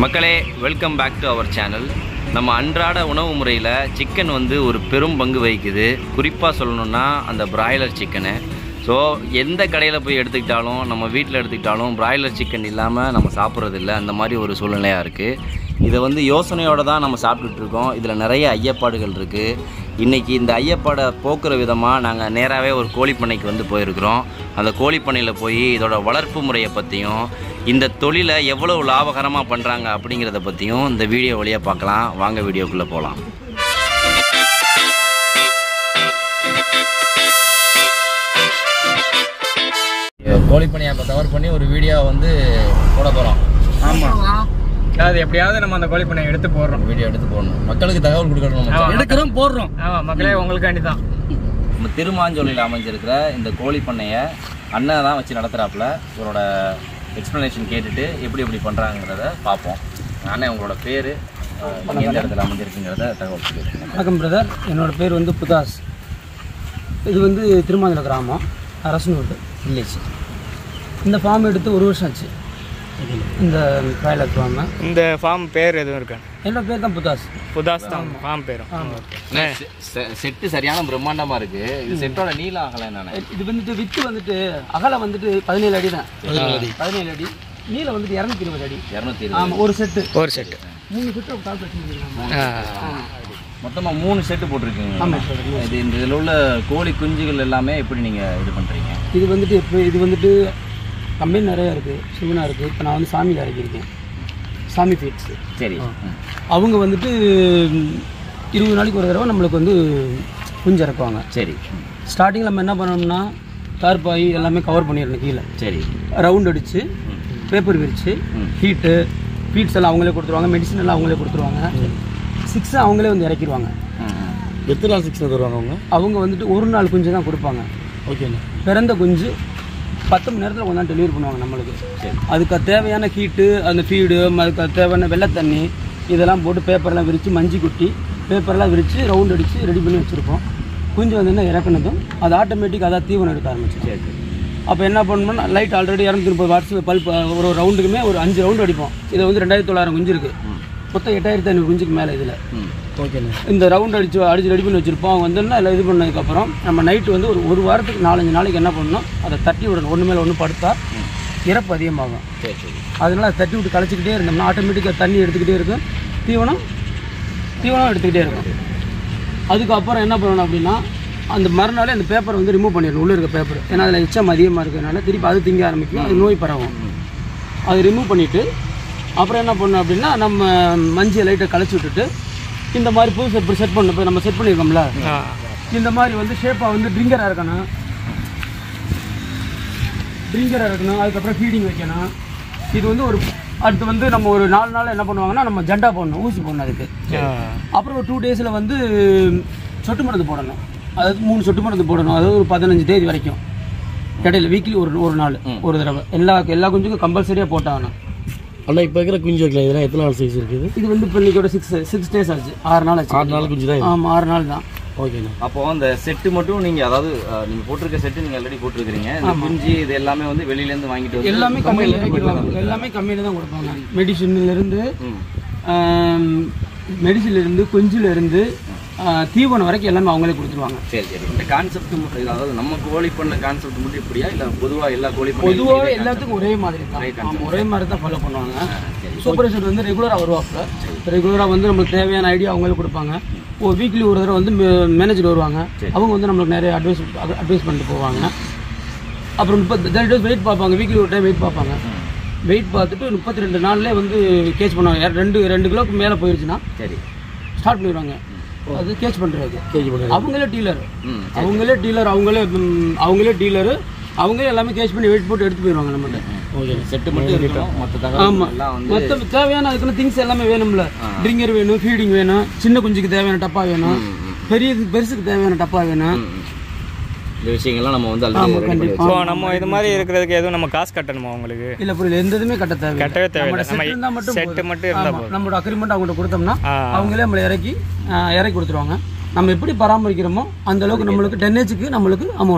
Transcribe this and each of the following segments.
மக்களே welcome back to our channel நம்ம அன்றாட உணவு முறையில் சிக்கன் வந்து ஒரு பெரும் பங்கு வகிக்குது குறிப்பாக சொல்லணும்னா அந்த பிராய்லர் சிக்கனு ஸோ எந்த கடையில் போய் எடுத்துக்கிட்டாலும் நம்ம வீட்டில் எடுத்துக்கிட்டாலும் பிராய்லர் சிக்கன் இல்லாமல் நம்ம சாப்பிட்றது இல்ல அந்த மாதிரி ஒரு சூழ்நிலையாக இருக்குது இதை வந்து யோசனையோடு தான் நம்ம சாப்பிட்டுட்டு இருக்கோம் இதில் நிறைய ஐயப்பாடுகள் இருக்குது இன்றைக்கி இந்த ஐயப்பாடை போக்குற விதமாக நாங்கள் நேராகவே ஒரு கோழிப்பண்ணைக்கு வந்து போயிருக்கிறோம் அந்த கோழிப்பண்ணையில் போய் இதோட வளர்ப்பு முறையை பற்றியும் இந்த தொழிலை எவ்வளவு லாபகரமாக பண்ணுறாங்க அப்படிங்கிறத பற்றியும் இந்த வீடியோ வழியாக பார்க்கலாம் வாங்க வீடியோக்குள்ளே போகலாம் கோழிப்பண்ணையை இப்போ கவர் பண்ணி ஒரு வீடியோ வந்து போட போகிறோம் ஆமா அது எப்படியாவது நம்ம அந்த கோழி பண்ணை எடுத்து போடுறோம் வீடியோ எடுத்து போடணும் மக்களுக்கு தகவல் கொடுக்கணும் ஆமா. மச்சான். எடுக்கிறோம் போடுறோம் ஆமா மக்களே உங்களுக்காண்டி தான் நம்ம திருமாஞ்சோலையில் அமைஞ்சிருக்கிற இந்த கோழி பண்ணையை அண்ணன் தான் வச்சு நடத்துகிறாப்புல இவரோட எக்ஸ்ப்ளனேஷன் கேட்டுட்டு எப்படி எப்படி பண்ணுறாங்கிறத பார்ப்போம் அண்ணன் உங்களோட பேர் எந்த இடத்துல அமைஞ்சிருக்குங்கிறத தகவல் சொல்லியிருக்கேன் வணக்கம் பிரதர் என்னோட பேர் வந்து புதாஸ் இது வந்து திருமாந்திர கிராமம் அரசனூர் வில்லேஜ் இந்த ஃபார்ம் எடுத்து ஒரு வருஷம் ஆச்சு இந்த பிராய்லர் ஃபார்ம் இந்த ஃபார்ம் பேர் எதுவும் இருக்கா என்னோட பேர் தான் புதாஸ் புதாஸ் தான் ஃபார்ம் பேரும் செட்டு சரியான பிரம்மாண்டமாக இருக்குது இது செட்டோட நீளம் ஆகலை நான் இது வந்துட்டு வித்து வந்துட்டு அகலம் வந்துட்டு பதினேழு அடி தான் பதினேழு அடி நீளம் வந்துட்டு இரநூத்தி இருபது அடி இரநூத்தி இருபது ஆமாம் ஒரு செட்டு ஒரு செட்டு மூணு செட்டு கால் வச்சுருக்காங்க மொத்தமாக மூணு செட்டு போட்டிருக்கீங்க ஆமாம் பிரதர் இது இந்த இதில் உள்ள கோழி குஞ்சுகள் எல்லாமே எப்படி நீங்கள் இது பண்ணுறீங்க இது வந்துட்டு இப்போ இது வந்துட்டு கம்பெனி நிறையா இருக்குது சிவனா இருக்குது இப்போ நான் வந்து சாமியில் இறக்கியிருக்கேன் சாமி ஃபீட்ஸு சரி ம். அவங்க வந்துட்டு ம், இருபது நாளைக்கு ஒரு தடவை நம்மளுக்கு வந்து குஞ்சு இறக்குவாங்க சரி ஸ்டார்டிங்கில் நம்ம என்ன பண்ணோம்னா தார்பாய் எல்லாமே கவர் பண்ணிடணும் கீழே சரி ரவுண்ட் அடித்து பேப்பர் விரித்து ஹீட்டு ஃபீட்ஸ் எல்லாம் அவங்களே கொடுத்துருவாங்க மெடிசன் எல்லாம் அவங்களே கொடுத்துருவாங்க சிக்ஸை அவங்களே வந்து இறக்கிடுவாங்க ம் ம். எத்தனை நாள் சிக்ஸ் தருவாங்க அவங்க அவங்க வந்துட்டு ஒரு நாள் குஞ்சு தான் கொடுப்பாங்க ஓகேண்ணா பிறந்த குஞ்சு பத்து மணி நேரத்தில் கொண்டாந்து டெலிவரி பண்ணுவாங்க நம்மளுக்கு சரி அதுக்கு தேவையான ஹீட்டு அந்த ஃபீடு அதுக்கு தேவையான வெள்ளை தண்ணி இதெல்லாம் போட்டு பேப்பர்லாம் விரித்து மஞ்சி குட்டி பேப்பர்லாம் விரித்து ரவுண்ட் அடித்து ரெடி பண்ணி வச்சுருப்போம் குஞ்சு வந்து என்ன இறக்குனதும் அது ஆட்டோமேட்டிக் அதான் தீவனம் எடுக்க ஆரம்பிச்சு சரி சரி அப்போ என்ன பண்ணணும்னா லைட் ஆல்ரெடி இரநூத்தி முப்பது வாட்ஸ் பல்ப் ஒரு ஒரு ரவுண்டுக்குமே ஒரு அஞ்சு ரவுண்டு அடிப்போம் இது வந்து ரெண்டாயிரத்தி தொள்ளாயிரம் குஞ்சு இருக்குது மொத்தம் எட்டாயிரத்தி ஐநூறு குஞ்சுக்கு மேலே இதில் ம் ஓகேண்ணா இந்த ரவுண்ட் அடிச்சு அடிச்சு ரெடி பண்ணி வச்சிருப்போம் அவங்க வந்து எல்லாம் இது பண்ணதுக்கப்புறம் நம்ம நைட்டு வந்து ஒரு ஒரு வாரத்துக்கு நாலஞ்சு நாளைக்கு என்ன பண்ணணும் அதை தட்டி விடணும் ஒன்று மேலே ஒன்று படுத்தா இறப்பு அதிகமாகும் சரி சரி அதனால அதை தட்டி விட்டு கழிச்சிக்கிட்டே இருந்தோம்னா ஆட்டோமேட்டிக்காக தண்ணி எடுத்துக்கிட்டே இருக்கும் தீவனம் தீவனம் எடுத்துக்கிட்டே இருக்கும் அதுக்கப்புறம் என்ன பண்ணணும் அப்படின்னா அந்த மறுநாளே அந்த பேப்பரை வந்து ரிமூவ் பண்ணிடணும் உள்ளே இருக்க பேப்பர் ஏன்னா அதில் எச்சம் அதிகமாக இருக்கிறதுனால திருப்பி அது திங்க ஆரம்பிக்கும் அது நோய் பரவும் அதை ரிமூவ் பண்ணிவிட்டு அப்புறம் என்ன பண்ணணும் அப்படின்னா நம்ம மஞ்சள் லைட்டை கழிச்சு விட்டுட்டு இந்த மாதிரி புது செட் செட் பண்ண இப்போ நம்ம செட் பண்ணியிருக்கோம்ல இந்த மாதிரி வந்து ஷேப்பாக வந்து ட்ரிங்கராக இருக்கணும் ட்ரிங்கராக இருக்கணும் அதுக்கப்புறம் ஃபீடிங் வைக்கணும் இது வந்து ஒரு அடுத்து வந்து நம்ம ஒரு நாலு நாள் என்ன பண்ணுவாங்கன்னா நம்ம ஜண்டா போடணும் ஊசி போடணும் அதுக்கு அப்புறம் ஒரு டூ டேஸில் வந்து சொட்டு மருந்து போடணும் அதாவது மூணு சொட்டு மருந்து போடணும் அதாவது ஒரு பதினஞ்சு தேதி வரைக்கும் இடையில வீக்லி ஒரு ஒரு நாள் ஒரு தடவை எல்லா எல்லா குஞ்சுக்கும் கம்பல்சரியாக போட்டாகணும் அண்ணா இப்போ இருக்கிற குஞ்சு வைக்கலாம் இதெல்லாம் எத்தனை நாள் சைஸ் இருக்குது இது வந்து இப்போ இன்னைக்கோட சிக்ஸ் சிக்ஸ் டேஸ் ஆச்சு ஆறு நாள் ஆச்சு ஆறு நாள் குஞ்சு தான் ஆமாம் ஆறு நாள் தான் ஓகேண்ணா அப்போ அந்த செட்டு மட்டும் நீங்க அதாவது அஹ், நீங்க போட்டிருக்க செட்டு நீங்க ஆல்ரெடி போட்டிருக்கீங்க இந்த குஞ்சு இது எல்லாமே வந்து வெளியில இருந்து வாங்கிட்டு வந்து எல்லாமே கம்மியில் இறக்கிடுவாங்க எல்லாமே கம்மியில் தான் கொடுப்பாங்க மெடிசின்லேருந்து மெடிசின்லேருந்து குஞ்சுலேருந்து தீவனம் வரைக்கும் எல்லாமே அவங்களே கொடுத்துருவாங்க சரி சரி இந்த கான்செப்ட் மட்டும் அதாவது நம்ம கோழி பண்ண கான்செப்ட் மட்டும் இப்படியா இல்ல பொதுவா எல்லா கோழி பண்ண பொதுவாக எல்லாத்துக்கும் ஒரே மாதிரி தான் ஆமா, ஒரே மாதிரி தான் ஃபாலோ பண்ணுவாங்க சூப்பர்வைசர் வந்து ரெகுலராக வருவாங்க ரெகுலராக வந்து நம்மளுக்கு தேவையான ஐடியா அவங்களே கொடுப்பாங்க ஓ வீக்லி ஒரு தடவை வந்து மேனேஜர் வருவாங்க அவங்க வந்து நம்மளுக்கு நிறைய அட்வைஸ் அட்வைஸ் பண்ணிட்டு போவாங்க அப்புறம் முப்பத்தி தேர்ட்டி டேஸ் வெயிட் பார்ப்பாங்க வீக்லி ஒரு டைம் வெயிட் பார்ப்பாங்க வெயிட் பார்த்துட்டு முப்பத்தி ரெண்டு நாள்லேயே வந்து கேட்ச் பண்ணுவாங்க யார் ரெண்டு ரெண்டு கிலோக்கு மேலே போயிருச்சுன்னா சரி ஸ்டார்ட் பண்ணிடுவாங்க அது கேட்ச் பண்ணுறது கேஜி பண்ணுறது அவங்களே டீலர் ம் அவங்களே டீலர் அவங்களே ம், அவங்களே டீலரு அவங்களே எல்லாமே கேஷ் பண்ணி வெயிட் போட்டு எடுத்து போயிடுவாங்க நம்மகிட்ட ஓகே செட்டு மட்டும் இருக்கணும் மற்ற தகவல் ஆமா எல்லாம் வந்து மொத்தம் தேவையான அதுக்குள்ள திங்ஸ் எல்லாமே வேணும்ல ட்ரிங்கர் வேணும் ஃபீடிங் வேணும் சின்ன குஞ்சுக்கு தேவையான டப்பா வேணும் பெரிய பெருசுக்கு தேவையான டப்பா வேணும் ம், ம். இந்த விஷயங்கள்லாம் நம்ம வந்து ஆல்ரெடி ரெடி பண்ணி இப்போ நம்ம இது மாதிரி இருக்கிறதுக்கு எதுவும் நம்ம காசு கட்டணுமா உங்களுக்கு இல்ல புரியல எந்த இதுவுமே கட்ட தேவை கட்டவே தேவையில்லை நம்ம இருந்தா மட்டும் செட்டு போதும். மட்டும் இருந்தால் ஆமா, நம்மளோட அக்ரிமெண்ட் அவங்கள்ட்ட கொடுத்தோம்னா ஆ. அவங்களே நம்மளை இறக்கி ஆ, இறக்கி கொடுத்துருவாங்க நம்ம எப்படி பராமரிக்கிறோமோ அந்த அளவுக்கு நம்மளுக்கு டென் ஏஜுக்கு நம்மளுக்கு அமௌண்ட்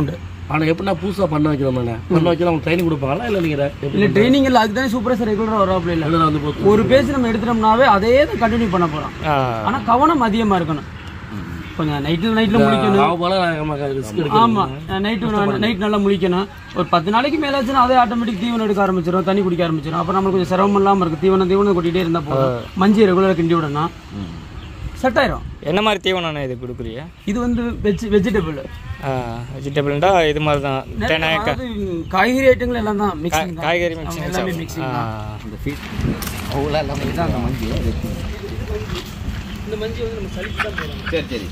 ஆனால் எப்படின்னா புதுசாக பண்ண வைக்கிறோம்ண்ணே பண்ண வைக்கலாம் அவங்க ட்ரைனிங் கொடுப்பாங்களா இல்லை நீங்கள் இல்லை ட்ரைனிங் இல்லை அதுக்கு தானே சூப்பராக சார் ரெகுலராக வராப்புல இல்லை இல்லை வந்து போட்டு ஒரு பேஜ் நம்ம எடுத்துட்டோம்னாவே அதே தான் கண்டினியூ பண்ண போகிறோம் ஆனால் கவனம் அதிகமாக இருக்கணும் கொஞ்சம் நைட்டில் நைட்டில் முடிக்கணும் அவங்க போல நம்ம ரிஸ்க் எடுக்க ஆமா நைட்டு நைட் நல்லா முழிக்கணும் ஒரு பத்து நாளைக்கு மேலாச்சுன்னா அதே ஆட்டோமேட்டிக் தீவனம் எடுக்க ஆரம்பிச்சிடும் தண்ணி குடிக்க ஆரம்பிச்சிடும் அப்புறம் நம்மளுக்கு கொஞ்சம் சிரமம் இல்லாமல் இருக்கு தீவனம் தீவனம் கொட்டிகிட்டே இருந்தால் போதும் மஞ்சி ரெகுலராக கிண்டி விடணும் செட் ஆயிரும் என்ன மாதிரி தீவனம் இது கொடுக்குறீங்க இது வந்து வெஜ் வெஜிடபிள் வெஜிடபிள்டா இது மாதிரி தான் தென்னை அதாவது காய்கறி ஐட்டங்கள் எல்லாம் தான் மிக்சிங் காய்கறி ஆமா, மிக்சிங் எல்லாமே மிக்சிங் தான் அந்த ஃபீட் அவ்வளோ எல்லாமே தான் அந்த மஞ்சள் இந்த மஞ்சி வந்து நம்ம சளிக்கு தான் போடணும் சரி சரி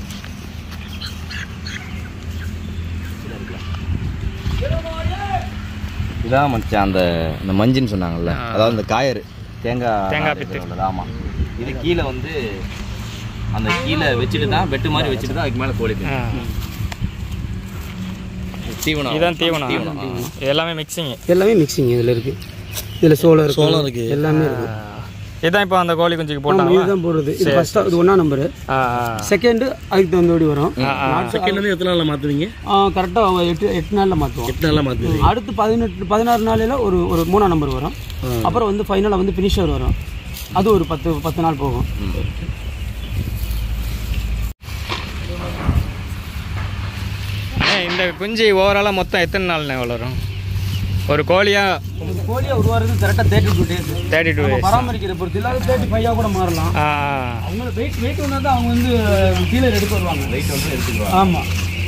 இதான் மச்சான் அந்த அந்த மஞ்சுன்னு சொன்னாங்கல்ல அதாவது அந்த காயறு தேங்காய் தேங்காய் பித்து. உள்ளது ஆமாம் இது கீழே வந்து அந்த கீழே வச்சுட்டு தான் வெட்டு மாதிரி வச்சுட்டு தான் அதுக்கு மேலே கோழி தீவனம். தீவனம் இதான் தீவனம் தீவனம் ஆ. இது எல்லாமே மிக்சிங் எல்லாமே மிக்சிங் இதில் இருக்கு இதில் சோளம் இருக்கு சோளம் இருக்கு. எல்லாமே இருக்கு இதான் இப்போ அந்த கோழி குஞ்சுக்கு ஆமா, போட்டாங்க இதுதான் போடுறது இது ஃபர்ஸ்ட் இது ஒன்றா நம்பரு ஆ செகண்ட் அதுக்கு தகுந்தபடி வரும் செகண்ட் வந்து எத்தனை நாளில் மாற்றுவீங்க கரெக்டாக எட்டு எட்டு நாளில் மாற்றுவோம் எட்டு நாளில் மாற்றுவீங்க அடுத்து பதினெட்டு பதினாறு நாளையில ஒரு ஒரு மூணாம் நம்பர் வரும் அப்புறம் வந்து ஃபைனலாக வந்து ஃபினிஷர் வரும் அது ஒரு பத்து பத்து நாள் போகும் அண்ணே, இந்த குஞ்சு ஓவராலாக மொத்தம் எத்தனை நாள்ண்ணே வளரும் ஒரு கோழியா இந்த கோழியை உருவாகிறது கரெக்டாக thirty two days thirty two days பராமரிக்கிற பொறுத்து இல்லாத தேர்ட்டி ஃபைவாக கூட மாறலாம் ஆ அவங்க வெயிட் வெயிட் ஒன்றா தான் அவங்க வந்து கீழே எடுத்து வருவாங்க வெயிட் வந்து எடுத்துக்குவாங்க ஆமாம்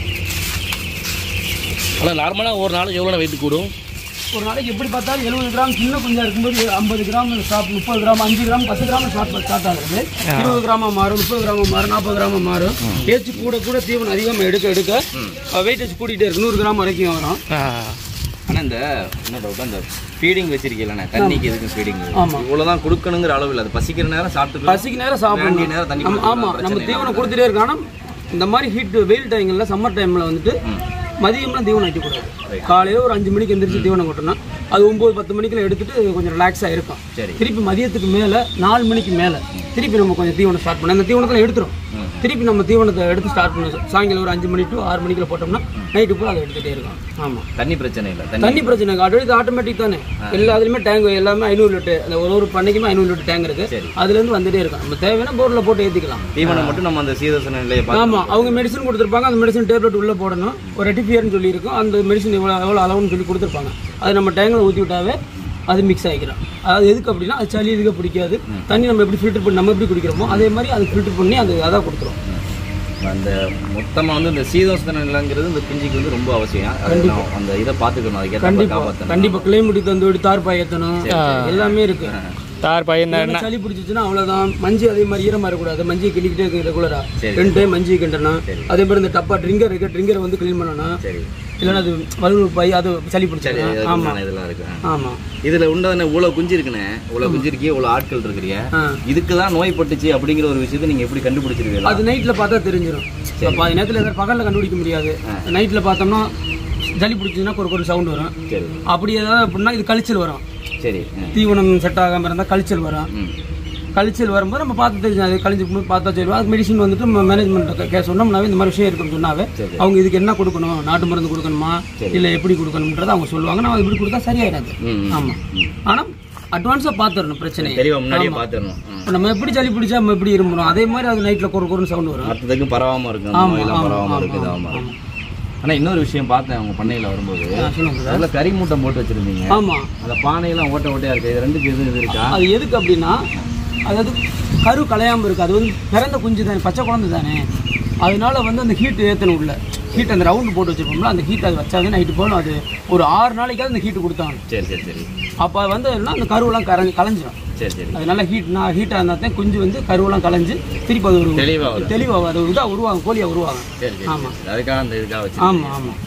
ஆனால் நார்மலாக ஒரு நாளைக்கு எவ்வளோ வெயிட் கூடும் ஒரு நாளைக்கு எப்படி பார்த்தாலும் எழுபது கிராம் சின்ன குஞ்சா இருக்கும்போது ஐம்பது கிராம் ஸ்டாப் முப்பது கிராம் அஞ்சு கிராம் பத்து கிராம் ஸ்டார்ட் ஸ்டார்ட் ஆகுது இருபது கிராமா மாறும் முப்பது கிராமா மாறும் நாற்பது கிராமா மாறும் ஏச்சு கூட கூட தீவனம் அதிகமாக எடுக்க எடுக்க வெயிட்டேஜ் கூட்டிகிட்டே இருக்கு நூறு கிராம் வரைக்கும் வரும் ஆ ஆனால் இந்த என்ன டவுட் அந்த ஃபீடிங் வச்சிருக்கீங்களே தண்ணிக்கு எதுக்கும் ஃபீடிங் ஆமா. இவ்வளோதான் கொடுக்கணுங்கிற அளவு இல்லை அது பசிக்கிற நேரம் சாப்பிட்டு பசிக்கு நேரம் வேண்டிய நேரம் தண்ணி சாப்பிடணும் ஆமா நம்ம தீவனம் கொடுத்துட்டே இருக்கோம் ஆனா இந்த மாதிரி ஹீட் வெயில் டைம்ல சம்மர் டைம்ல வந்துட்டு மதியம்லாம் தீவனம் வைக்கக்கூடாது காலையில ஒரு அஞ்சு மணிக்கு எந்திரிச்சு தீவனம் கொட்டணும் அது ஒன்பது பத்து மணிக்குள்ள எடுத்துட்டு கொஞ்சம் ரிலாக்ஸாக இருக்கும் சரி. திருப்பி மதியத்துக்கு மேல நாலு மணிக்கு மேல திருப்பி நம்ம கொஞ்சம் தீவனம் ஸ்டார்ட் பண்ணணும் அந்த தீவனத்தில் எடுத்துரும் திருப்பி நம்ம தீவனத்தை எடுத்து ஸ்டார்ட் பண்ணணும் சாயங்காலம் ஒரு அஞ்சு மணி டு ஆறு மணிக்குள்ள போட்டோம்னா நைட்டு பூரா அதை எடுத்துகிட்டே இருக்கும் ஆமா தண்ணி பிரச்சனை இல்லை தண்ணி தண்ணி பிரச்சனை ஆல்ரெடி ஆட்டோமேட்டிக் தானே எல்லாத்துலயுமே டேங்க் எல்லாமே ஐநூறு லிட்டர் அந்த ஒரு ஒரு பண்ணைக்குமே ஐநூறு லிட்டர் டேங்க் இருக்கு சரி. அதுல இருந்து வந்துட்டே இருக்கும் நம்ம தேவையான போர்டில் போட்டு ஏத்திக்கலாம் தீவனம் மட்டும் நம்ம அந்த சீதோசன நிலையை பார்த்து ஆமா அவங்க மெடிசன் கொடுத்துருப்பாங்க அந்த மெடிசன் டேப்லெட் உள்ள போடணும் ஒரு ரெட்டிஃபியர்னு சொல்லி இருக்கும் அந்த மெடிசன் எவ்வளோ எவ்வளோ அளவுன்னு சொல்லி கொடுத்துருப்பாங்க அது நம்ம டேங்கில் ஊற்றி விட்டாவே அது மிக்ஸ் ஆகிக்கிறோம் அதாவது எதுக்கு அப்படின்னா அது சளி எதுக்கு பிடிக்காது தண்ணி நம்ம எப்படி ஃபில்டர் பண்ணி நம்ம எப்படி குடிக்கிறோமோ அதே மாதிரி அது ஃபில்டர் பண்ணி அது அதான் கொடுத்துரும் அந்த மொத்தமாக வந்து இந்த சீதோசன நிலைங்கிறது இந்த பிஞ்சுக்கு வந்து ரொம்ப அவசியம் அது நான் அந்த இதை பார்த்துக்கணும் அதுக்கேற்ற மாதிரி கண்டிப்பா காப்பாற்றணும் கண்டிப்பா கிளைமேட்டுக்கு தந்து விட்டு தார் பாய் ஏற்றணும் எல்லாமே இருக்கு தார் பையன் இல்லைன்னா சளி பிடிச்சிச்சுன்னா அவ்வளவுதான் மஞ்சள் அதே மாதிரி ஈரமா இருக்கக்கூடாது மஞ்சள் கிண்டிக்கிட்டே இருக்கு ரெகுலரா சரி. ரெண்டு டைம் மஞ்சள் கிண்டணும் அதே மாதிரி இந்த டப்பா ட்ரிங்கர் இருக்கு ட்ரிங்கரை வந்து க்ளீன் பண்ணணும் சரி இல்லைன்னா அது வலுவு பாய் அது சளி சரி பிடிச்சிடும் அதுக்கு ஆமா உண்டான இதெல்லாம் இருக்கு ஆமா இதுல உண்டான இவ்வளோ குஞ்சு இருக்குண்ணே இவ்வளோ குஞ்சு இருக்கே இவ்வளோ ஆட்கள் இருக்கிறீங்க ஆ. இதுக்கு தான் நோய் பட்டுச்சு அப்படிங்கிற ஒரு விஷயத்தை நீங்க எப்படி கண்டுபிடிச்சிருவீங்களா அது நைட்ல பார்த்தா தெரிஞ்சிடும் பாதி நேரத்துல எதாவது பகல்ல கண்டுபிடிக்க முடியாது நைட்ல பார்த்தோம்னா சளி பிடிச்சதுன்னா ஒரு ஒரு சவுண்ட் வரும் சரி அப்படி ஏதாவது அப்படின்னா இது கழிச்சல் வரும் சரி ஆ. தீவனம் செட் ஆகாம இருந்தால் கழிச்சல் வரும் ம் கழிச்சல் வரும்போது நம்ம பார்த்து தெரிஞ்சு அது கழிஞ்சு போது பார்த்தா சொல்லுவோம் அது மெடிசன் வந்துட்டு நம்ம மேனேஜ்மெண்ட் கே சொன்னோம்னாவே இந்த மாதிரி விஷயம் இருக்குன்னு சொன்னாவே சரி. அவங்க இதுக்கு என்ன கொடுக்கணும் நாட்டு மருந்து கொடுக்கணுமா இல்லை எப்படி கொடுக்கணுன்றதை அவங்க சொல்லுவாங்க நம்ம இப்படி கொடுத்தா சரியாயிடாது ம், ம். ஆமாம் ஆனால் அட்வான்ஸாக பார்த்துடணும் பிரச்சனையை தெளிவா முன்னாடியே பார்த்துடணும் ஆ. இப்போ நம்ம எப்படி சளி பிடிச்சா நம்ம எப்படி இரும்பணும் அதே மாதிரி அது நைட்டில் குறு குறுன்னு சவுண்ட் வரும் மற்றதுக்கும் பரவாம இருக்கு அந்த ஆமா, நோயெல்லாம் ஆமா, பரவாம ஆமா, இருக்குது ஆமா, ஆமா ஆமா. ஆனா இன்னொரு விஷயம் பார்த்தேன் அவங்க பண்ணையில வரும்போது ஆ, சொல்லுங்க அதுல கறி மூட்டை போட்டு வச்சிருந்தீங்க ஆமாம் அந்த பானையெல்லாம் ஓட்ட ஓட்டையா இருக்கு இது ரெண்டுக்கு எது இது இருக்கா அது எதுக்கு அப்படின்னா அதாவது கரு கலையாமல் இருக்குது அது வந்து பிறந்த குஞ்சு தானே பச்சை குழந்தை தானே அதனால வந்து அந்த ஹீட் ஏற்றணும் உள்ள ஹீட் அந்த ரவுண்டு போட்டு வச்சிருப்போம்ல அந்த ஹீட் அது வச்சாங்க நைட்டு போகணும் அது ஒரு ஆறு நாளைக்காவது அந்த ஹீட் கொடுத்தாங்க சரி சரி சரி அப்போ வந்து என்ன அந்த கருவெல்லாம் கரைஞ்சி கலைஞ்சிரும் சரி சரி அதனால ஹீட் நான் ஹீட்டாக இருந்தால் தான் குஞ்சு வந்து கருவெல்லாம் கலைஞ்சு திருப்பி அது ஒரு தெளிவா வரும் தெளிவாக அது இதாக உருவாகும் கோழியாக உருவாகும் சரி சரி ஆமா. சரி. அதுக்காக அந்த இதுக்காக வச்சு ஆமாம் ஆமாம்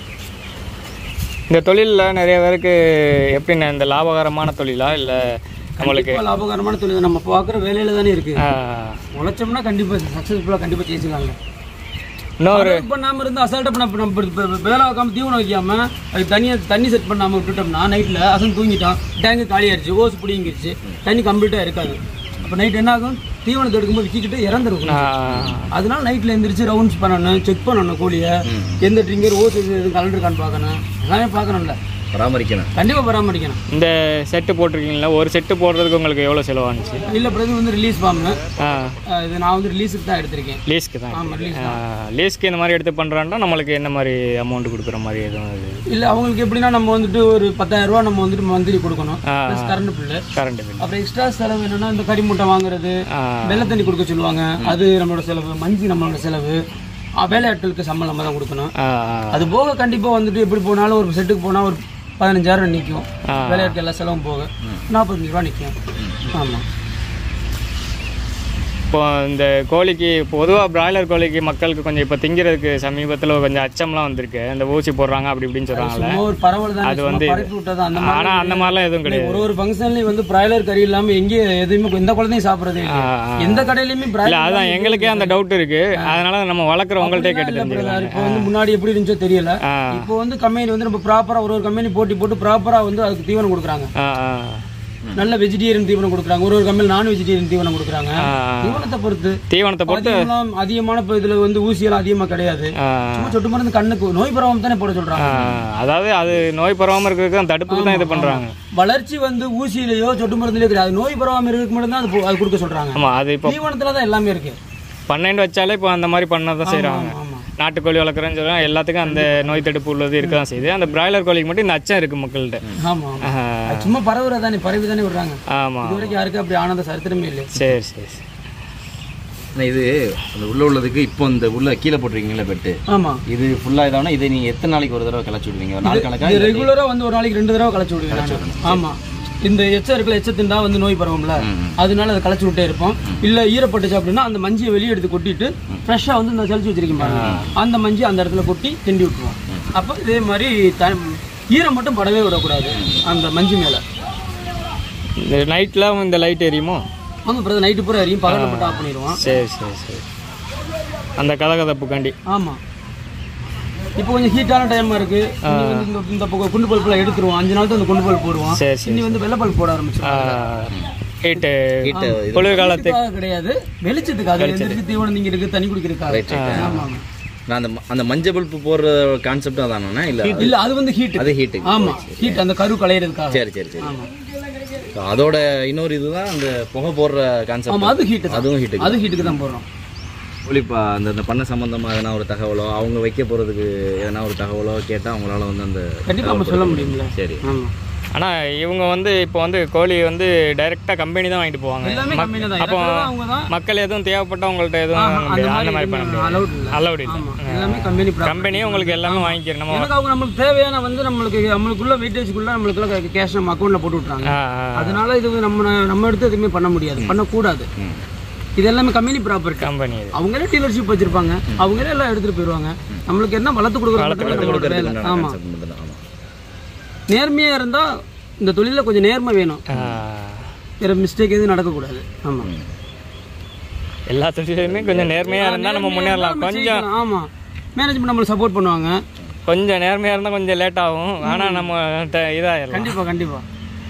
இந்த தொழிலில் நிறைய பேருக்கு எப்படிண்ணே இந்த லாபகரமான தொழிலா இல்லை நம்மளுக்கு இப்போ லாபகரமான தொழில் நம்ம பார்க்குற வேலையில தானே இருக்குது ஆ, உழைச்சோம்னா கண்டிப்பாக சக்ஸஸ்ஃபுல்லாக கண்டிப்பாக ஜெயிச்சுக்கலாங்க இன்னொரு இது பண்ணாம இருந்து அசால்ட்டா பண்ண நம்ம இப்ப- இப்ப- இப்ப வேலை வைக்காம தீவனம் வைக்காம அது தனியா தண்ணி செட் பண்ணாம விட்டுட்டோம்னா நைட்ல அசன் தூங்கிட்டான் டேங்கு காலி ஆயிடுச்சு ஓஸ் பிடிங்கிருச்சு தண்ணி கம்ப்ளீட்டா இருக்காது அப்ப நைட் என்ன ஆகும் தீவனத்தை எடுக்கும்போது கீக்கிட்டு இறந்துருக்கும் ஆ, அதனால நைட்ல எந்திரிச்சு ரவுண்ட்ஸ் பண்ணணும் செக் பண்ணணும் கோழியை எந்த ட்ரிங்கர் ஓஸ் எதுவும் கலந்துருக்கான்னு பார்க்கணும் எல்லாமே பார்க்கணும்ல பராமரிக்கணும் கண்டிப்பா பராமரிக்கணும் இந்த செட்டு போட்டிருக்கீங்களா ஒரு செட்டு போடுறதுக்கு உங்களுக்கு எவ்வளோ செலவானுச்சு இல்ல பிரதி வந்து ரிலீஸ் ஃபார்ம் ஆ இது நான் வந்து ரிலீஸுக்கு தான் எடுத்திருக்கேன் லீஸ்க்கு தான் ஆமா ரிலீஸ் ஆ, லீஸ்க்கு இந்த மாதிரி எடுத்து பண்ணுறான்னா நம்மளுக்கு என்ன மாதிரி அமௌண்ட் கொடுக்குற மாதிரி எதுவும் இது இல்ல அவங்களுக்கு எப்படின்னா நம்ம வந்துட்டு ஒரு பத்தாயிரம் ரூபாய் நம்ம வந்துட்டு மந்த்லி கொடுக்கணும் ஆ. Plus current bill current bill அப்புறம் எக்ஸ்ட்ரா செலவு என்னன்னா இந்த கறி மூட்டை வாங்குறது ஆ வெள்ளை தண்ணி கொடுக்க சொல்லுவாங்க அது நம்மளோட செலவு மஞ்சி நம்மளோட செலவு ஆ, வேலையாட்களுக்கு சம்பளம் நம்ம தான் கொடுக்கணும் ஆ ஆ. அது போக கண்டிப்பா வந்துட்டு எப்படி போனாலும் ஒரு செட்டுக்கு போனா ஒரு பதினஞ்சாயிரம் நிற்கும் ஆ. வேலையாட்கள் எல்லா செலவும் போக நாற்பத்தஞ்சு ரூபா நிற்கும் ஆமா இப்போ இந்த கோழிக்கு பொதுவாக பிராய்லர் கோழிக்கு மக்களுக்கு கொஞ்சம் இப்போ திங்கிறதுக்கு சமீபத்தில் கொஞ்சம் அச்சம்லாம் வந்திருக்கு இந்த ஊசி போடுறாங்க அப்படி இப்படின்னு சொல்கிறாங்கல்ல சும்மா ஒரு பரவல் தான் அது சும்மா வந்து பரப்பி விட்டது அந்த மாதிரி ஆனால் அந்த மாதிரிலாம் எதுவும் கிடையாது ஒரு ஒரு ஃபங்க்ஷன்லயும் வந்து பிராய்லர் கறி இல்லாம எங்கேயும் எதுவுமே எந்த குழந்தையும் சாப்பிடுறதே ஆ, இல்லை ஆ. எந்த கடையிலயுமே இல்லை பிராய்லர் அதான் எங்களுக்கே அந்த டவுட் இருக்கு அதனால நம்ம வளர்க்குற உங்கள்கிட்ட கேட்டு தெரிஞ்சுக்கலாம் இப்போ வந்து முன்னாடி எப்படி இருந்துச்சோ தெரியல ஆ இப்போ வந்து கம்பெனி வந்து நம்ம ப்ராப்பரா ஒரு ஒரு கம்பெனி போட்டி போட்டு ப்ராப்பரா வந்து அதுக்கு தீவனம் கொடுக்குறாங்க ஆ ஆ நல்ல வெஜிடேரியன் தீவனம் கொடுக்குறாங்க ஒரு ஒரு கம்பெனி நான் வெஜிடேரியன் தீவனம் கொடுக்குறாங்க ஆ. தீவனத்தை பொறுத்து தீவனத்தை போட்டு அதிகமான அதிகமான இப்போ இதுல வந்து ஊசியெல்லாம் அதிகமா கிடையாது ஆ, சும்மா சொட்டு மருந்து கண்ணுக்கு நோய் பரவாம தானே போட சொல்றாங்க ஆ, அதாவது அது நோய் பரவாமல் இருக்கிறதுக்கு அந்த தடுப்புக்கு தான் இது பண்ணுறாங்க வளர்ச்சி வந்து ஊசியிலயோ சொட்டு மருந்துலயோ கிடையாது நோய் பரவாம இருக்கு மட்டும் தான் அது போ- அது கொடுக்க சொல்றாங்க ஆமாம் அது இப்போ தீவனத்துல தான் எல்லாமே இருக்கு பன்னெண்டு வச்சாலே இப்போ அந்த மாதிரி பண்ண தான் செய்கிறாங்க ஆமா நாட்டுக்கோழி வளர்க்குறேன்னு சொல்கிறாங்க எல்லாத்துக்கும் அந்த நோய் தடுப்பு உள்ளது இருக்க தான் செய்யுது அந்த பிராய்லர் கோழிக்கு மட்டும் இந்த அச்சம் இருக்குது மக்கள்கிட்ட ஆமா ஆமா அது சும்மா பரவுறதானே பரவி தானே விடுறாங்க ஆமாம் இது வரைக்கும் யாருக்கும் அப்படி ஆனந்த சரித்திரமே இல்லை சரி சரி சரி ஆனா இது அந்த உள்ள உள்ளதுக்கு இப்போ இந்த உள்ள கீழே போட்டிருக்கீங்களா பெட்டு ஆமா இது ஃபுல்லா இதானா இதை நீங்க எத்தனை நாளைக்கு ஒரு தடவை கிளச்சி விடுவீங்க ஒரு நாள் கணக்கா இது ரெகுலரா வந்து ஒரு நாளைக்கு ரெண்டு தடவை களைச்சு விடுவேன் நானு. ஆமா இந்த எச்சம் இருக்குல்ல எச்சத்தின் தான் வந்து நோய் பரவும்ல அதனால அதை களைச்சு விட்டே இருப்போம் இல்ல ஈரப்பட்டுச்சு அப்படின்னா அந்த மஞ்சியை வெளியே எடுத்து கொட்டிட்டு ஃப்ரெஷ்ஷா வந்து இந்த செலுத்தி வச்சிருக்கேன் பாருங்க அந்த மஞ்சி அந்த இடத்துல கொட்டி கிண்டி விட்டுருவோம் அப்போ இதே மாதிரி த- ஈரம் மட்டும் படவே விடக்கூடாது அந்த மஞ்சி மேல இந்த நைட்டில் இந்த லைட் எரியுமோ ஆமா பிறகு நைட்டு பூரா எரியும் பகலில் மட்டும் ஆஃப் பண்ணிடுவோம் சரி சரி சரி அந்த கதகதப்புக்காண்டி ஆமா இப்போ கொஞ்சம் ஹீட்டான டைமா இருக்கு இனி வந்து இந்த இந்த பக்கம் குண்டு பல்பெல்லாம் எடுத்துருவோம் அஞ்சு நாள் தான் இந்த குண்டு பல்ப் போடுவோம் சரி சரி இனி வந்து வெள்ளை பல்ப் போட ஆரம்பிச்சிடும் ஹீட்டு ஹீட்டு குளிர்காலத்து வெளிச்சத்துக்காக கிடையாது வெளிச்சத்துக்காக எந்திரிச்சு தீவனம் திங்க இருக்கு தண்ணி குடிக்கிறதுக்காக ஆமா ஆமா நான் அந்த ம- அந்த மஞ்சள் பல்ப்பு போடுற கான்செப்ட் அதானா இல்ல இல்ல அது வந்து ஹீட் அது ஹீட்டு ஆமா ஹீட் அந்த கரு களையிறதுக்காக சரி சரி சரி ஆமா So, அதோட இன்னொரு இதுதான் அந்த புகை போடுற கான்செப்ட் ஆமா அது ஹீட் அதுவும் ஹீட்டு அது ஹீட்டுக்கு தான் போடுறோம் ஒளிப்பா அந்த அந்த பண்ண சம்பந்தமா எதனா ஒரு தகவலோ அவங்க வைக்க போறதுக்கு எதனா ஒரு தகவலோ கேட்டா அவங்களால வந்து அந்த கண்டிப்பா நம்ம சொல்ல முடியும்ல சரி ஆமா ஆனால் இவங்க வந்து இப்போ வந்து கோழி வந்து டைரெக்டாக கம்பெனி தான் வாங்கிட்டு போவாங்க எல்லாமே மக்- கம்பெனி தான் அப்போ இறக்குறது அவங்க தான் மக்கள் எதுவும் தேவைப்பட்ட உங்கள்கிட்ட எதுவும் வாங்க அந்த முடியாது. அந்த மாதிரி மாதிரி பண்ண முடியாது அலௌட் இல்ல அலௌட் இல்லை ஆமா எல்லாமே கம்பெனி கம்பெனியே உங்களுக்கு எல்லாமே வாங்கிக்கிறோம் நம்ம எனக்கு அவங்க நம்மளுக்கு தேவையான வந்து நம்மளுக்கு நம்மளுக்குள்ள வெயிட்டேஜ்க்குள்ள நம்மளுக்குள்ள கேஷ் நம்ம அக்கௌண்ட்ல போட்டு விட்றாங்க ஆ, ஆ. அதனால இது நம்ம நம்ம எடுத்து எதுவுமே பண்ண முடியாது பண்ணக்கூடாது இது எல்லாமே கம்பெனி ப்ராப்பர்ட்டி கம்பெனி இது அவங்களே டீலர்ஷிப் வச்சிருப்பாங்க அவங்களே எல்லாம் எடுத்துட்டு போயிடுவாங்க நம்மளுக்கு என்ன வளர்த்து கொடுக்குறது நம்மளோட வேலை ஆமா concept மட்டும்தான். ஆமா நேர்மையா இருந்தா இந்த தொழில கொஞ்சம் நேர்மை வேணும் ஆ. வேற மிஸ்டேக் எதுவும் நடக்கக்கூடாது ஆமா எல்லா தொழிலுமே கொஞ்சம் நேர்மையாக இருந்தால் நம்ம முன்னேறலாம் நம்ம கொஞ்சம் ஜெயிக்கலாம். ஆமா மேனேஜ்மெண்ட் நம்மளுக்கு சப்போர்ட் பண்ணுவாங்க கொஞ்சம் நேர்மையாக இருந்தால் கொஞ்சம் லேட் ஆகும் ஆனால் நம்ம ட- இதாயிடலாம் கண்டிப்பா கண்டிப்பா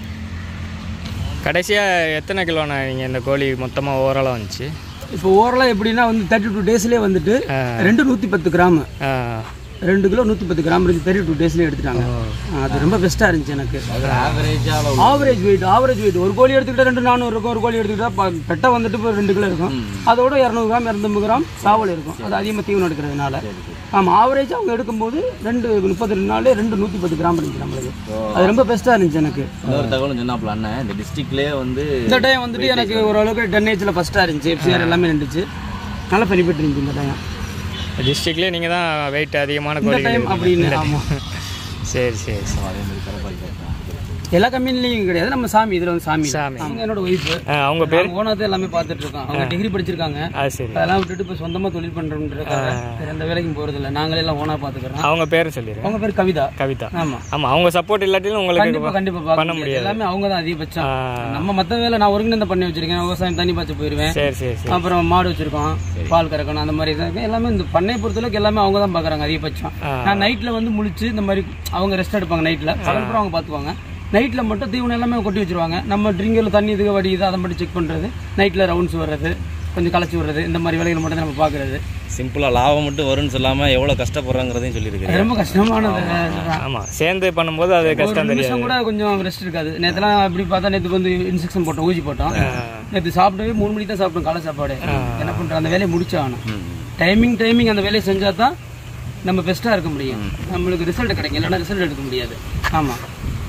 கடைசியாக எத்தனை கிலோண்ணா நீங்கள் இந்த கோழி மொத்தமாக ஓவராலாக வந்துச்சு இப்போ ஓவரலாக எப்படின்னா வந்து தேர்ட்டி டூ டேஸ்லேயே வந்துட்டு ஆ. ரெண்டு நூற்றி பத்து கிராம் ஆ. ரெண்டு கிலோ நூற்றி பத்து கிராம் இருந்துச்சு தேர்ட்டி டூ டேஸ்லேயே எடுத்துட்டாங்க அது ரொம்ப பெஸ்ட்டாக இருந்துச்சு எனக்கு ஆவரேஜ் வெயிட் ஆவரேஜ் வெயிட் ஒரு கோழி எடுத்துக்கிட்டா ரெண்டு நானூறு இருக்கும் ஒரு கோழி எடுத்துக்கிட்டா ப- பெட்டை வந்துட்டு இப்போ ரெண்டு கிலோ இருக்கும் அதோட இரநூறு கிராம் இரநூத்தம்பது கிராம் சாவல் இருக்கும் அது அதிகமாக தீவனம் எடுக்கிறதுனால ஆமாம் ஆவரேஜ் அவங்க எடுக்கும்போது ரெண்டு முப்பத்தி ரெண்டு நாள் ரெண்டு நூற்றி பத்து கிராம் இருந்துச்சு நம்மளுக்கு அது ரொம்ப பெஸ்ட்டாக இருந்துச்சு எனக்கு இன்னொரு தகவலும் சொன்னாப்ல அண்ணன் இந்த டிஸ்ட்ரிக்ட்லயே வந்து இந்த டைம் வந்துட்டு எனக்கு ஓரளவுக்கு டென் ஏஜில் ஃபஸ்ட்டாக இருந்துச்சு எஃப்சிஆர் எல்லாமே இருந்துச்சு நல்லா பெனிஃபிட் இருந்துச்சு இந்த டைம் டிஸ்ட்ரிக்ட்லேயே நீங்கள் தான் வெயிட் அதிகமான இந்த கோழி டைம் அப்படின்னு ஆமாம் சரி சரி சரி எல்லா கம்பெனிலையும் கிடையாது நம்ம சாமி இதுல வந்து சாமி சாமி. அவங்க என்னோட ஒய்ஃப் ஆ, அவங்க பேர் ஓனாதான் எல்லாமே பார்த்துட்டு இருக்கோம் அவங்க டிகிரி படிச்சிருக்காங்க அது சரி அதெல்லாம் விட்டுட்டு இப்போ சொந்தமா தொழில் பண்றோம்ன்றதுக்காக வேற எந்த வேலைக்கும் போறது இல்ல நாங்களே எல்லாம் ஓனா பாத்துக்கிறோம் அவங்க பேர் சொல்லிடுறேன் அவங்க பேர் கவிதா கவிதா ஆமா ஆமாம் அவங்க சப்போர்ட் இல்லாட்டிலும் உங்களுக்கு கண்டிப்பா கண்டிப்பா பார்க்க முடியாது எல்லாமே அவங்க தான் அதிகபட்சம் ஆ. நம்ம மத்த வேலை நான் ஒருங்கிணைந்த பண்ணி வச்சிருக்கேன் விவசாயம் தண்ணி பாய்ச்ச போயிருவேன் சரி சரி சரி அப்புறம் மாடு வச்சிருக்கோம் பால் கறக்கணும் அந்த மாதிரி இருக்கு எல்லாமே இந்த பண்ணையை பொறுத்தளவுக்கு எல்லாமே அவங்க தான் பாக்குறாங்க அதிகபட்சம் ஆ. நான் நைட்ல வந்து முழிச்சு இந்த மாதிரி அவங்க ரெஸ்ட் எடுப்பாங்க நைட்ல பகல்புறம் அவங்க பாத்துக்குவாங்க நைட்டில் மட்டும் தீவனம் எல்லாமே கொட்டி வச்சிருவாங்க நம்ம ட்ரிங்கரில் தண்ணி இதுக்கு வடியுது அதை மட்டும் செக் பண்ணுறது நைட்டில் ரவுண்ட்ஸ் வர்றது கொஞ்சம் களைச்சி விடுறது இந்த மாதிரி வேலைகள் மட்டும் தான் நம்ம பார்க்குறது சிம்பிளாக லாபம் மட்டும் வரும்னு சொல்லாமல் எவ்வளோ கஷ்டப்படுறாங்கிறதையும் சொல்லியிருக்கிறேன் ரொம்ப கஷ்டமானது தான். ஆமாம் சேர்ந்து பண்ணும்போது அது ஒரு கஷ்டம் தெரியாது நிமிஷம் கூட கொஞ்சம் ரெஸ்ட் இருக்காது நேற்றுலாம் அப்படி பார்த்தா நேற்றுக்கு வந்து இன்ஸ்ட்ரக்ஷன் போட்டோம் ஊசி போட்டோம் நேற்று சாப்பிட்டவே மூணு மணிக்கு தான் சாப்பிட்டோம் காலை சாப்பாடு என்ன பண்ணுறோம் அந்த வேலையை முடிச்சாகணும் டைமிங் டைமிங் அந்த வேலையை செஞ்சால் தான் நம்ம பெஸ்ட்டாக இருக்க முடியும் நம்மளுக்கு ரிசல்ட் கிடைக்கும் இல்லைன்னா ரிசல்ட் எடுக்க முடியாது ஆமாம்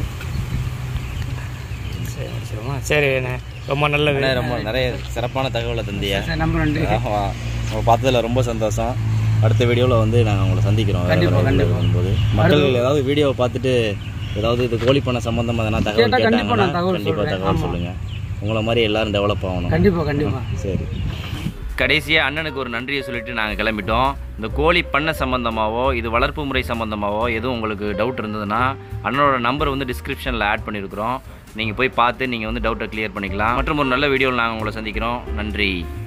சரி சரிம்மா சரிண்ணே ரொம்ப நல்லது அண்ணே, ரொம்ப நிறைய சிறப்பான தகவலை தந்தியா சரி நம்ம ரெண்டு ஆமா. உங்களை பார்த்ததுல ரொம்ப சந்தோஷம் அடுத்த வீடியோவில் வந்து நாங்கள் உங்களை சந்திக்கிறோம் வேற கண்டிப்பா, வேற video கண்டிப்பா. வரும்போது மக்கள் ஏதாவது வீடியோவை பார்த்துட்டு ஏதாவது இது கோழி பண்ண சம்பந்தமாக எதனா தகவல் கேட்டா கண்டிப்பா கேட்டாங்கன்னா நான் தகவல் கண்டிப்பாக சொல்றேன். தகவல் ஆமா. சொல்லுங்கள் உங்களை மாதிரி எல்லாரும் டெவலப் ஆகணும் கண்டிப்பாக கண்டிப்பாக சரி கடைசியாக அண்ணனுக்கு ஒரு நன்றியை சொல்லிட்டு நாங்கள் கிளம்பிட்டோம் இந்த கோழி பண்ணை சம்மந்தமாவோ இது வளர்ப்பு முறை சம்மந்தமாவோ எதுவும் உங்களுக்கு டவுட் இருந்ததுன்னா அண்ணனோட நம்பர் வந்து டிஸ்கிரிப்ஷனில் ஆட் பண்ணியிருக்கிறோம் நீங்கள் போய் பார்த்து நீங்கள் வந்து டவுட்டை கிளியர் பண்ணிக்கலாம் மற்றும் ஒரு நல்ல வீடியோவில் நாங்கள் உங்களை சந்திக்கிறோம் நன்றி